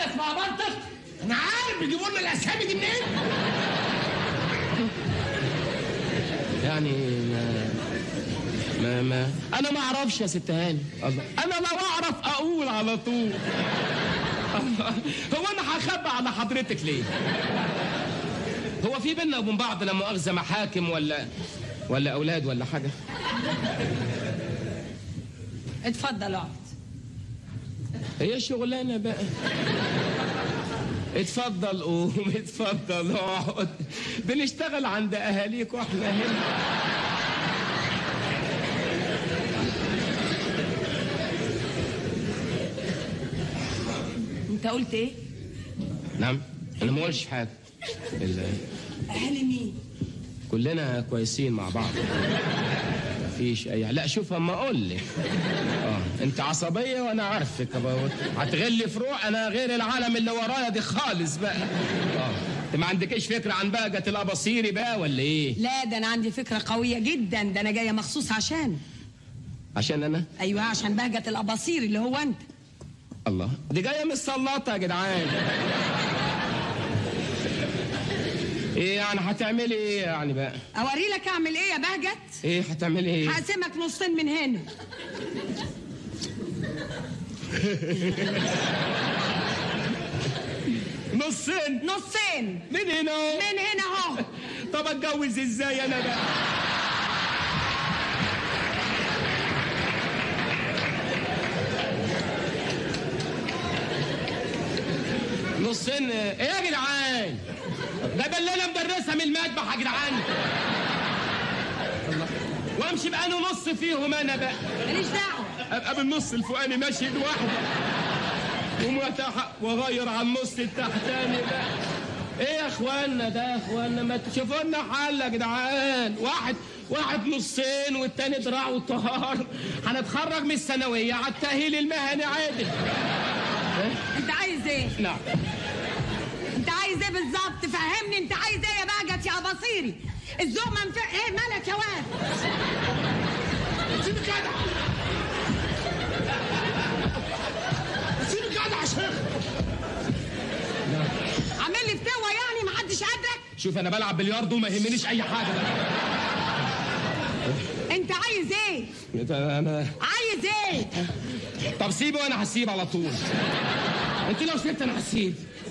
اسمع منطق انا عارف بيجيبوا لنا الاسامي دي منين يعني ما ما, ما انا ما اعرفش يا ست هاني الله انا لو اعرف اقول على طول الله. هو انا هخبي على حضرتك ليه هو في بينا وبين بعض لا مؤاخذه محاكم ولا ولا اولاد ولا حاجه اتفضل اقعد هي شغلانه بقى اتفضل قوم اتفضل اقعد بنشتغل عند اهاليك واحنا هنا انت قلت ايه نعم انا ما قلتش حاجه ال- اهالي مين كلنا كويسين مع بعض مفيش اي لا شوف اما اقول لك اه انت عصبيه وانا عارفك أبقى- هتغلي فروع انا غير العالم اللي ورايا دي خالص بقى اه انت ما عندكش فكره عن بهجه الاباصيري بقى ولا ايه لا ده انا عندي فكره قويه جدا ده انا جايه مخصوص عشان عشان انا ايوه عشان بهجه الاباصير اللي هو انت الله دي جايه من السلاطه يا جدعان ايه يعني هتعملي ايه يعني بقى اوري لك اعمل ايه يا بهجت ايه هتعملي ايه هقسمك نصين من هنا نصين نصين من هنا أهو. من هنا اهو طب اتجوز ازاي انا بقى نصين ايه يا جدعان ده بلانه مدرسه من المذبح يا جدعان الله وامشي بقى انا نص فيهم انا بقى ماليش دعوه ابقى بالنص الفوقاني ماشي لوحدي ومتح واغير على النص التحتاني بقى ايه يا اخوانا ده يا اخوانا ما تشوفوا لنا حل يا جدعان واحد واحد نصين والتاني دراع وطهار هنتخرج من الثانويه على التاهيل المهني عادل انت عايز ايه نعم انت عايز ايه بالظبط فهمني انت عايز ايه يا بهجت يا اباصيري الذوق منفع ايه مالك يا واد سيب جدع سيب جدع يا شيخ عامل لي فتوه يعني محدش قدك شوف انا بلعب بلياردو وما يهمنيش اي حاجه انت عايز ايه بقى انا عايز ايه طب سيبه وانا هسيب على طول انت لو سبت انا هسيب